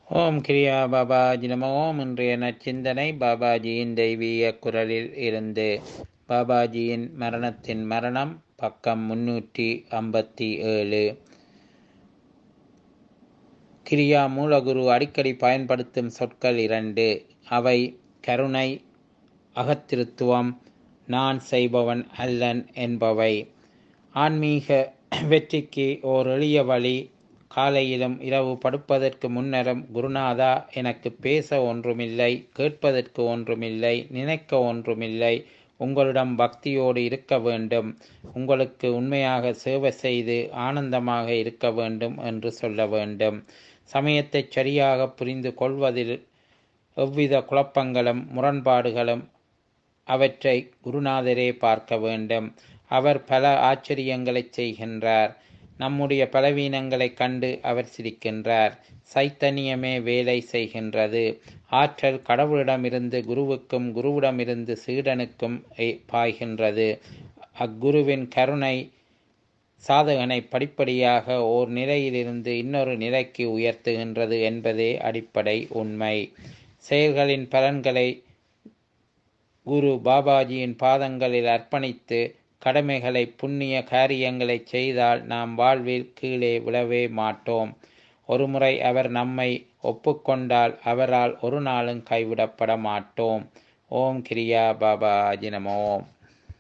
ஓம் கிரியா பாபாஜி நம ஓம் இன்றைய நச்சிந்தனை பாபாஜியின் தெய்வீக குரலில் இருந்து பாபாஜியின் மரணத்தின் மரணம் பக்கம் முன்னூற்றி ஐம்பத்தி ஏழு கிரியா மூலகுரு அடிக்கடி பயன்படுத்தும் சொற்கள் இரண்டு அவை கருணை அகத்திருத்துவம் நான் செய்பவன் அல்லன் என்பவை ஆன்மீக வெற்றிக்கு ஓர் எளிய வழி காலையிலும் இரவு படுப்பதற்கு முன்னரும் குருநாதா எனக்கு பேச ஒன்றுமில்லை கேட்பதற்கு ஒன்றுமில்லை நினைக்க ஒன்றுமில்லை உங்களிடம் பக்தியோடு இருக்க வேண்டும் உங்களுக்கு உண்மையாக சேவை செய்து ஆனந்தமாக இருக்க வேண்டும் என்று சொல்ல வேண்டும் சமயத்தை சரியாக புரிந்து கொள்வதில் எவ்வித குழப்பங்களும் முரண்பாடுகளும் அவற்றை குருநாதரே பார்க்க வேண்டும் அவர் பல ஆச்சரியங்களை செய்கின்றார் நம்முடைய பலவீனங்களைக் கண்டு அவர் சிரிக்கின்றார் சைத்தன்யமே வேலை செய்கின்றது ஆற்றல் கடவுளிடமிருந்து குருவுக்கும் குருவிடமிருந்து சீடனுக்கும் பாய்கின்றது அக்குருவின் கருணை சாதகனை படிப்படியாக ஓர் நிலையிலிருந்து இன்னொரு நிலைக்கு உயர்த்துகின்றது என்பதே அடிப்படை உண்மை செயல்களின் பலன்களை குரு பாபாஜியின் பாதங்களில் அர்ப்பணித்து கடமைகளை புண்ணிய காரியங்களை செய்தால் நாம் வாழ்வில் கீழே விழவே மாட்டோம் ஒருமுறை அவர் நம்மை ஒப்புக்கொண்டால் அவரால் ஒரு நாளும் கைவிடப்பட மாட்டோம் ஓம் கிரியா பாபாஜி நமோம்